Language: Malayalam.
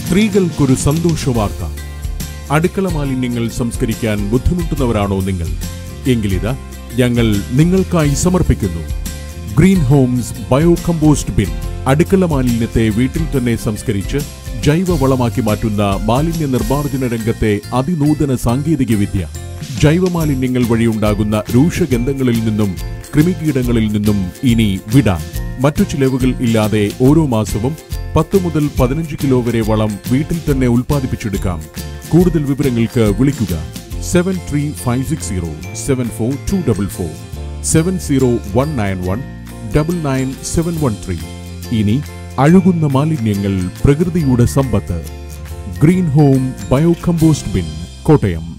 സ്ത്രീകൾക്കൊരു സന്തോഷ വാർത്ത അടുക്കള മാലിന്യങ്ങൾ സംസ്കരിക്കാൻ ബുദ്ധിമുട്ടുന്നവരാണോ നിങ്ങൾ എങ്കിലിതാ ഞങ്ങൾ നിങ്ങൾക്കായി സമർപ്പിക്കുന്നു green homes bio compost bin അടുക്കള മാലിന്യത്തെ വീട്ടിൽ തന്നെ സംസ്കരിച്ച് ജൈവ വളമാക്കി മാറ്റുന്ന മാലിന്യ നിർമ്മാർജ്ജന രംഗത്തെ അതിനൂതന സാങ്കേതിക വിദ്യ ജൈവ മാലിന്യങ്ങൾ വഴിയുണ്ടാകുന്ന രൂക്ഷഗന്ധങ്ങളിൽ നിന്നും കൃമികീടങ്ങളിൽ നിന്നും ഇനി വിടാം മറ്റു ചിലവുകൾ ഇല്ലാതെ ഓരോ മാസവും പത്ത് മുതൽ പതിനഞ്ച് കിലോ വരെ വളം വീട്ടിൽ തന്നെ ഉൽപ്പാദിപ്പിച്ചെടുക്കാം കൂടുതൽ വിവരങ്ങൾക്ക് വിളിക്കുക seven three five six zero seven four two double four seven zero one nine one double nine seven one three ഇനി അഴുകുന്ന മാലിന്യങ്ങൾ പ്രകൃതിയുടെ സമ്പത്ത് green home bio compost bin Kottayam